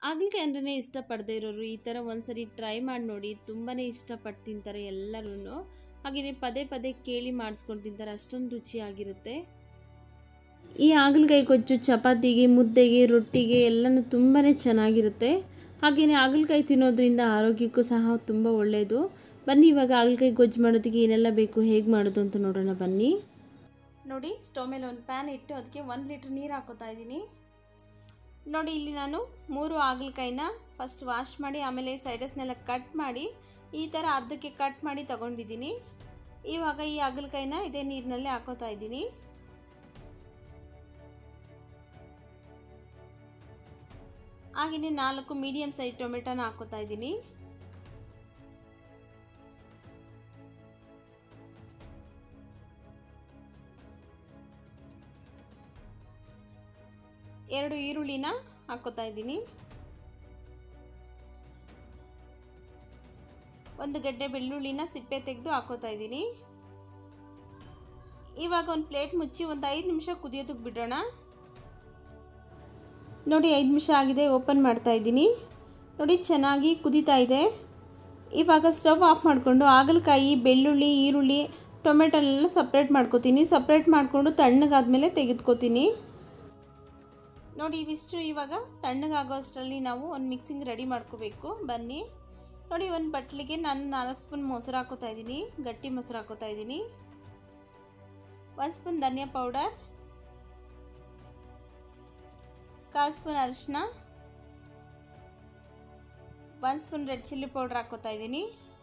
ಹಾಗಲಕಾಯಿ ಅಂದ್ರೇ ಇಷ್ಟಪಡದೇ ಇರೋರು ಈ ಥರ ಒಂದ್ಸರಿ ಟ್ರೈ ಮಾಡಿ ನೋಡಿ ತುಂಬಾ ಇಷ್ಟಪಟ್ಟು ತಿಂತಾರೆ ಎಲ್ಲರೂ ಹಾಗೆಯೇ ಪದೇ ಪದೇ ಕೇಳಿ ಮಾಡಿಸ್ಕೊಂಡು ತಿಂತಾರೆ ಅಷ್ಟೊಂದು ರುಚಿಯಾಗಿರುತ್ತೆ ಈ ಹಾಗಲಕಾಯಿ ಗೊಜ್ಜು ಚಪಾತಿಗೆ ಮುದ್ದೆಗೆ ರೊಟ್ಟಿಗೆ ಎಲ್ಲನೂ ತುಂಬಾ ಚೆನ್ನಾಗಿರುತ್ತೆ ಹಾಗೆಯೇ ಹಾಗಲಕಾಯಿ ತಿನ್ನೋದ್ರಿಂದ ಆರೋಗ್ಯಕ್ಕೂ ಸಹ ತುಂಬ ಒಳ್ಳೆಯದು ಬನ್ನಿ ಇವಾಗ ಹಾಗಲಕಾಯಿ ಗೊಜ್ಜು ಮಾಡೋದಕ್ಕೆ ಏನೆಲ್ಲ ಬೇಕು ಹೇಗೆ ಮಾಡೋದು ಅಂತ ನೋಡೋಣ ಬನ್ನಿ ನೋಡಿ ಸ್ಟವ್ ಮೇಲೆ ಒಂದು ಪ್ಯಾನ್ ಇಟ್ಟು ಅದಕ್ಕೆ ಒಂದು ಲೀಟ್ರ್ ನೀರು ಹಾಕೋತಾ ಇದ್ದೀನಿ ನೋಡಿ ಇಲ್ಲಿ ನಾನು ಮೂರು ಹಾಗಲಕಾಯಿನ ಫಸ್ಟ್ ವಾಶ್ ಮಾಡಿ ಆಮೇಲೆ ಸೈಡಸ್ನೆಲ್ಲ ಕಟ್ ಮಾಡಿ ಈ ಥರ ಅರ್ಧಕ್ಕೆ ಕಟ್ ಮಾಡಿ ತಗೊಂಡಿದ್ದೀನಿ ಇವಾಗ ಈ ಹಾಗಲಕಾಯಿನ ಇದೇ ನೀರಿನಲ್ಲೇ ಹಾಕೋತಾ ಇದ್ದೀನಿ ಹಾಗೆಯೇ ನಾಲ್ಕು ಮೀಡಿಯಮ್ ಸೈಜ್ ಟೊಮೆಟೊನ ಹಾಕೋತಾ ಇದ್ದೀನಿ ಎರಡು ಈರುಳ್ಳಿನ ಹಾಕೋತಾ ಇದ್ದೀನಿ ಒಂದು ಗಡ್ಡೆ ಬೆಳ್ಳುಳ್ಳಿನ ಸಿಪ್ಪೆ ತೆಗೆದು ಹಾಕೋತಾ ಇದ್ದೀನಿ ಇವಾಗ ಒಂದು ಪ್ಲೇಟ್ ಮುಚ್ಚಿ ಒಂದು ಐದು ನಿಮಿಷ ಕುದಿಯೋದಕ್ಕೆ ಬಿಡೋಣ ನೋಡಿ ಐದು ನಿಮಿಷ ಆಗಿದೆ ಓಪನ್ ಮಾಡ್ತಾ ಇದ್ದೀನಿ ನೋಡಿ ಚೆನ್ನಾಗಿ ಕುದೀತಾ ಇದೆ ಇವಾಗ ಸ್ಟವ್ ಆಫ್ ಮಾಡಿಕೊಂಡು ಹಾಗಲಕಾಯಿ ಬೆಳ್ಳುಳ್ಳಿ ಈರುಳ್ಳಿ ಟೊಮೆಟೊನೆಲ್ಲ ಸಪ್ರೇಟ್ ಮಾಡ್ಕೋತೀನಿ ಸಪ್ರೇಟ್ ಮಾಡಿಕೊಂಡು ತಣ್ಣಗಾದ್ಮೇಲೆ ತೆಗೆದುಕೋತೀನಿ ನೋಡಿ ಇವಿಷ್ಟು ಇವಾಗ ತಣ್ಣಗಾಗೋ ಅಷ್ಟರಲ್ಲಿ ನಾವು ಒಂದು ಮಿಕ್ಸಿಂಗ್ ರೆಡಿ ಮಾಡ್ಕೋಬೇಕು ಬನ್ನಿ ನೋಡಿ ಒಂದು ಬಟ್ಲಿಗೆ ನಾನು ನಾಲ್ಕು ಸ್ಪೂನ್ ಮೊಸರು ಹಾಕೋತಾ ಇದ್ದೀನಿ ಗಟ್ಟಿ ಮೊಸರು ಹಾಕೋತಾ ಇದ್ದೀನಿ ಒಂದು ಸ್ಪೂನ್ ಧನಿಯಾ ಪೌಡರ್ ಕಾಲು ಸ್ಪೂನ್ ಅರಿಶಿನ ಒಂದು ಸ್ಪೂನ್ ರೆಡ್ ಚಿಲ್ಲಿ ಪೌಡ್ರ್ ಹಾಕೋತಾ ಇದ್ದೀನಿ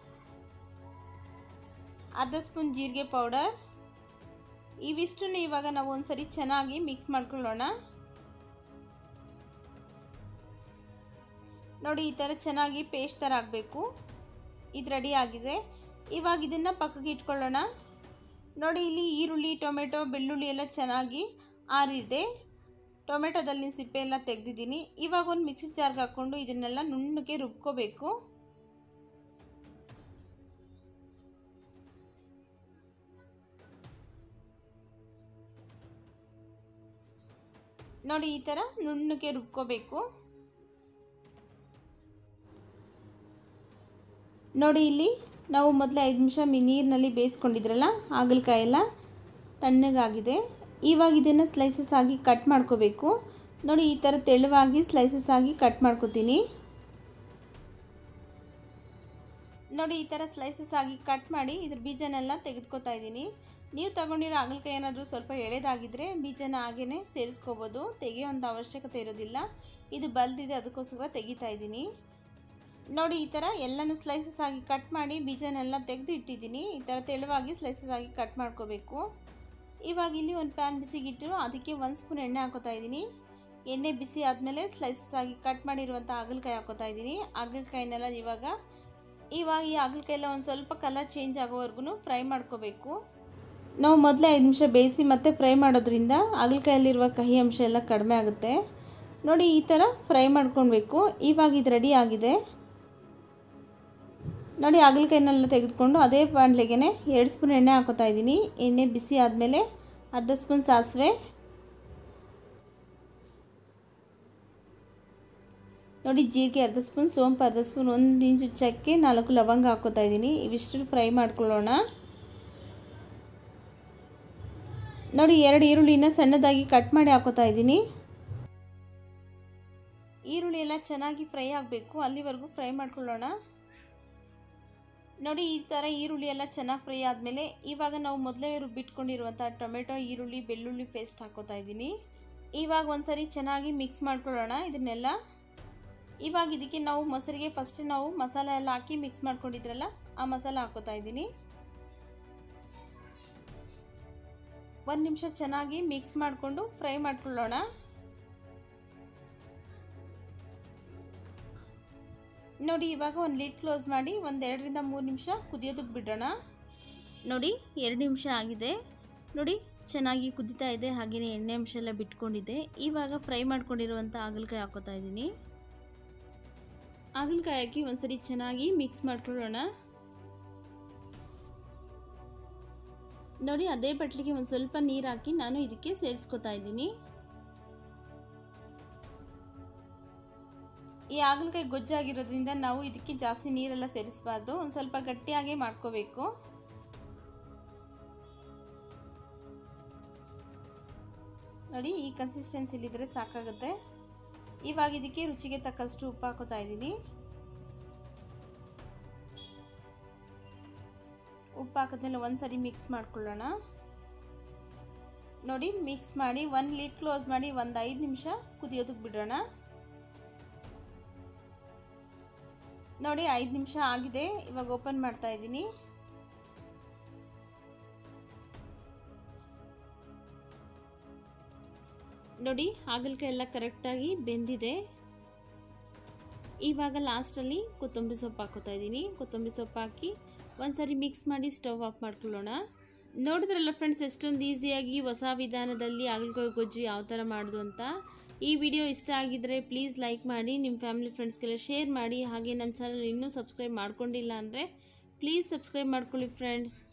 ಅರ್ಧ ಸ್ಪೂನ್ ಜೀರಿಗೆ ಪೌಡರ್ ಇವಿಷ್ಟನ್ನು ಇವಾಗ ನಾವು ಒಂದ್ಸರಿ ಚೆನ್ನಾಗಿ ಮಿಕ್ಸ್ ಮಾಡ್ಕೊಳ್ಳೋಣ ನೋಡಿ ಈ ಥರ ಚೆನ್ನಾಗಿ ಪೇಸ್ಟ್ ಥರ ಆಗಬೇಕು ಇದು ರೆಡಿ ಆಗಿದೆ ಇವಾಗ ಇದನ್ನು ಪಕ್ಕಕ್ಕೆ ಇಟ್ಕೊಳ್ಳೋಣ ನೋಡಿ ಇಲ್ಲಿ ಈರುಳ್ಳಿ ಟೊಮೆಟೊ ಬೆಳ್ಳುಳ್ಳಿ ಎಲ್ಲ ಚೆನ್ನಾಗಿ ಆರಿದೆ ಟೊಮೆಟೊದಲ್ಲಿ ಸಿಪ್ಪೆ ಎಲ್ಲ ತೆಗೆದಿದ್ದೀನಿ ಇವಾಗ ಒಂದು ಮಿಕ್ಸಿ ಜಾರ್ಗೆ ಹಾಕ್ಕೊಂಡು ಇದನ್ನೆಲ್ಲ ನುಣ್ಣಗೆ ರುಬ್ಕೋಬೇಕು ನೋಡಿ ಈ ಥರ ನುಣ್ಣಗೆ ರುಬ್ಕೋಬೇಕು ನೋಡಿ ಇಲ್ಲಿ ನಾವು ಮೊದಲು ಐದು ನಿಮಿಷ ಮಿ ನೀರಿನಲ್ಲಿ ಬೇಯಿಸ್ಕೊಂಡಿದ್ರಲ್ಲ ಹಾಗಲಕಾಯಿ ಎಲ್ಲ ತಣ್ಣಗಾಗಿದೆ ಇವಾಗ ಇದನ್ನು ಸ್ಲೈಸಸ್ ಆಗಿ ಕಟ್ ಮಾಡ್ಕೋಬೇಕು ನೋಡಿ ಈ ಥರ ತೆಳುವಾಗಿ ಸ್ಲೈಸಸ್ ಆಗಿ ಕಟ್ ಮಾಡ್ಕೋತೀನಿ ನೋಡಿ ಈ ಥರ ಸ್ಲೈಸಸ್ ಆಗಿ ಕಟ್ ಮಾಡಿ ಇದ್ರ ಬೀಜನೆಲ್ಲ ತೆಗೆದುಕೊತಾ ಇದ್ದೀನಿ ನೀವು ತಗೊಂಡಿರೋ ಹಾಗಲಕಾಯಿ ಏನಾದರೂ ಸ್ವಲ್ಪ ಎಳೆದಾಗಿದ್ದರೆ ಬೀಜನ ಹಾಗೇ ಸೇರಿಸ್ಕೋಬೋದು ತೆಗೆಯೋಂಥ ಅವಶ್ಯಕತೆ ಇರೋದಿಲ್ಲ ಇದು ಬಲ್ದಿದೆ ಅದಕ್ಕೋಸ್ಕರ ತೆಗಿತಾ ಇದ್ದೀನಿ ನೋಡಿ ಈ ಥರ ಎಲ್ಲನೂ ಸ್ಲೈಸಸ್ ಆಗಿ ಕಟ್ ಮಾಡಿ ಬೀಜನೆಲ್ಲ ತೆಗೆದು ಇಟ್ಟಿದ್ದೀನಿ ಈ ಥರ ತೆಳುವಾಗಿ ಸ್ಲೈಸಸ್ ಆಗಿ ಕಟ್ ಮಾಡ್ಕೋಬೇಕು ಇವಾಗ ಇಲ್ಲಿ ಒಂದು ಪ್ಯಾನ್ ಬಿಸಿಗಿಟ್ಟು ಅದಕ್ಕೆ ಒಂದು ಸ್ಪೂನ್ ಎಣ್ಣೆ ಹಾಕೋತಾ ಇದ್ದೀನಿ ಎಣ್ಣೆ ಬಿಸಿ ಆದಮೇಲೆ ಸ್ಲೈಸಸ್ ಆಗಿ ಕಟ್ ಮಾಡಿರುವಂಥ ಹಾಗಲಕಾಯಿ ಹಾಕೋತಾ ಇದ್ದೀನಿ ಹಾಗಲಕಾಯಿನೆಲ್ಲ ಇವಾಗ ಇವಾಗ ಈ ಹಾಗಲಕಾಯಿ ಎಲ್ಲ ಒಂದು ಸ್ವಲ್ಪ ಕಲರ್ ಚೇಂಜ್ ಆಗೋವರೆಗೂ ಫ್ರೈ ಮಾಡ್ಕೋಬೇಕು ನಾವು ಮೊದಲೇ ಐದು ನಿಮಿಷ ಬೇಯಿಸಿ ಮತ್ತೆ ಫ್ರೈ ಮಾಡೋದ್ರಿಂದ ಹಾಗಲಕಾಯಲ್ಲಿರುವ ಕಹಿ ಅಂಶ ಎಲ್ಲ ಕಡಿಮೆ ಆಗುತ್ತೆ ನೋಡಿ ಈ ಥರ ಫ್ರೈ ಮಾಡ್ಕೊಳ್ಬೇಕು ಇವಾಗ ಇದು ರೆಡಿ ಆಗಿದೆ ನೋಡಿ ಹಾಗಲಕಾಯಿನೆಲ್ಲ ತೆಗೆದುಕೊಂಡು ಅದೇ ಬಾಣಲೆಗೆ ಎರಡು ಸ್ಪೂನ್ ಎಣ್ಣೆ ಹಾಕೋತಾ ಇದ್ದೀನಿ ಎಣ್ಣೆ ಬಿಸಿ ಆದಮೇಲೆ ಅರ್ಧ ಸ್ಪೂನ್ ಸಾಸಿವೆ ನೋಡಿ ಜೀರಿಗೆ ಅರ್ಧ ಸ್ಪೂನ್ ಸೋಂಪು ಅರ್ಧ ಸ್ಪೂನ್ ಒಂದು ಇಂಚು ಚಕ್ಕೆ ನಾಲ್ಕು ಲವಂಗ ಹಾಕೋತಾ ಇದ್ದೀನಿ ಇವಿಷ್ಟು ಫ್ರೈ ಮಾಡ್ಕೊಳ್ಳೋಣ ನೋಡಿ ಎರಡು ಈರುಳ್ಳಿನ ಸಣ್ಣದಾಗಿ ಕಟ್ ಮಾಡಿ ಹಾಕೋತಾ ಇದ್ದೀನಿ ಈರುಳ್ಳಿ ಎಲ್ಲ ಚೆನ್ನಾಗಿ ಫ್ರೈ ಆಗಬೇಕು ಅಲ್ಲಿವರೆಗೂ ಫ್ರೈ ಮಾಡ್ಕೊಳ್ಳೋಣ ನೋಡಿ ಈ ಥರ ಈರುಳ್ಳಿ ಎಲ್ಲ ಚೆನ್ನಾಗಿ ಫ್ರೈ ಆದಮೇಲೆ ಇವಾಗ ನಾವು ಮೊದಲೇ ರುಬ್ಬಿಟ್ಕೊಂಡಿರುವಂಥ ಟೊಮೆಟೊ ಈರುಳ್ಳಿ ಬೆಳ್ಳುಳ್ಳಿ ಪೇಸ್ಟ್ ಹಾಕೋತಾ ಇದ್ದೀನಿ ಇವಾಗ ಒಂದ್ಸರಿ ಚೆನ್ನಾಗಿ ಮಿಕ್ಸ್ ಮಾಡ್ಕೊಳ್ಳೋಣ ಇದನ್ನೆಲ್ಲ ಇವಾಗ ಇದಕ್ಕೆ ನಾವು ಮೊಸರಿಗೆ ಫಸ್ಟ್ ನಾವು ಮಸಾಲೆ ಎಲ್ಲ ಹಾಕಿ ಮಿಕ್ಸ್ ಮಾಡ್ಕೊಂಡಿದ್ರಲ್ಲ ಆ ಮಸಾಲೆ ಹಾಕೋತಾ ಇದ್ದೀನಿ ಒಂದು ನಿಮಿಷ ಚೆನ್ನಾಗಿ ಮಿಕ್ಸ್ ಮಾಡಿಕೊಂಡು ಫ್ರೈ ಮಾಡ್ಕೊಳ್ಳೋಣ ನೋಡಿ ಇವಾಗ ಒಂದು ಲೀಡ್ ಕ್ಲೋಸ್ ಮಾಡಿ ಒಂದು ಎರಡರಿಂದ ಮೂರು ನಿಮಿಷ ಕುದಿಯೋದಕ್ಕೆ ಬಿಡೋಣ ನೋಡಿ ಎರಡು ನಿಮಿಷ ಆಗಿದೆ ನೋಡಿ ಚೆನ್ನಾಗಿ ಕುದೀತಾ ಇದೆ ಹಾಗೆಯೇ ಎಣ್ಣೆ ಅಂಶ ಎಲ್ಲ ಬಿಟ್ಕೊಂಡಿದೆ ಇವಾಗ ಫ್ರೈ ಮಾಡ್ಕೊಂಡಿರುವಂಥ ಹಾಗಲಕಾಯಿ ಹಾಕೋತಾ ಇದ್ದೀನಿ ಹಾಗಲಕಾಯಿ ಹಾಕಿ ಒಂದ್ಸರಿ ಚೆನ್ನಾಗಿ ಮಿಕ್ಸ್ ಮಾಡ್ಕೊಳ್ಳೋಣ ನೋಡಿ ಅದೇ ಬಟ್ಲಿಗೆ ಒಂದು ಸ್ವಲ್ಪ ನೀರು ಹಾಕಿ ನಾನು ಇದಕ್ಕೆ ಸೇರಿಸ್ಕೊತಾ ಇದ್ದೀನಿ ಈ ಹಾಗಲಕಾಯಿ ಗೊಜ್ಜಾಗಿರೋದ್ರಿಂದ ನಾವು ಇದಕ್ಕೆ ಜಾಸ್ತಿ ನೀರೆಲ್ಲ ಸೇರಿಸಬಾರ್ದು ಒಂದು ಸ್ವಲ್ಪ ಗಟ್ಟಿಯಾಗಿ ಮಾಡ್ಕೋಬೇಕು ನೋಡಿ ಈ ಕನ್ಸಿಸ್ಟೆನ್ಸಿಲಿದ್ದರೆ ಸಾಕಾಗುತ್ತೆ ಇವಾಗ ಇದಕ್ಕೆ ರುಚಿಗೆ ತಕ್ಕಷ್ಟು ಉಪ್ಪು ಹಾಕೋತಾ ಇದ್ದೀನಿ ಉಪ್ಪು ಹಾಕಿದ್ಮೇಲೆ ಒಂದ್ಸರಿ ಮಿಕ್ಸ್ ಮಾಡ್ಕೊಳ್ಳೋಣ ನೋಡಿ ಮಿಕ್ಸ್ ಮಾಡಿ ಒಂದು ಲೀಟ್ ಕ್ಲೋಸ್ ಮಾಡಿ ಒಂದು ಐದು ನಿಮಿಷ ಕುದಿಯೋದಕ್ಕೆ ಬಿಡೋಣ ನೋಡಿ ಐದು ನಿಮಿಷ ಆಗಿದೆ ಇವಾಗ ಓಪನ್ ಮಾಡ್ತಾ ಇದ್ದೀನಿ ನೋಡಿ ಹಾಗಲಕಾಯಿ ಎಲ್ಲ ಕರೆಕ್ಟಾಗಿ ಬೆಂದಿದೆ ಇವಾಗ ಲಾಸ್ಟಲ್ಲಿ ಕೊತ್ತಂಬರಿ ಸೊಪ್ಪು ಹಾಕೋತಾ ಇದ್ದೀನಿ ಕೊತ್ತಂಬರಿ ಸೊಪ್ಪು ಹಾಕಿ ಒಂದ್ಸರಿ ಮಿಕ್ಸ್ ಮಾಡಿ ಸ್ಟವ್ ಆಫ್ ಮಾಡ್ಕೊಳ್ಳೋಣ ನೋಡಿದ್ರಲ್ಲ ಫ್ರೆಂಡ್ಸ್ ಎಷ್ಟೊಂದು ಈಸಿಯಾಗಿ ಹೊಸ ವಿಧಾನದಲ್ಲಿ ಹಾಗಲಕಾಯಿ ಗೊಜ್ಜು ಯಾವ ಥರ ಮಾಡೋದು ಅಂತ ಈ ವಿಡಿಯೋ ಇಷ್ಟ ಆಗಿದ್ದರೆ ಪ್ಲೀಸ್ ಲೈಕ್ ಮಾಡಿ ನಿಮ್ಮ ಫ್ಯಾಮಿಲಿ ಫ್ರೆಂಡ್ಸ್ಗೆಲ್ಲ ಶೇರ್ ಮಾಡಿ ಹಾಗೆ ನಮ್ಮ ಚಾನಲ್ ಇನ್ನೂ ಸಬ್ಸ್ಕ್ರೈಬ್ ಮಾಡ್ಕೊಂಡಿಲ್ಲ ಅಂದರೆ ಪ್ಲೀಸ್ ಸಬ್ಸ್ಕ್ರೈಬ್ ಮಾಡ್ಕೊಳ್ಳಿ ಫ್ರೆಂಡ್ಸ್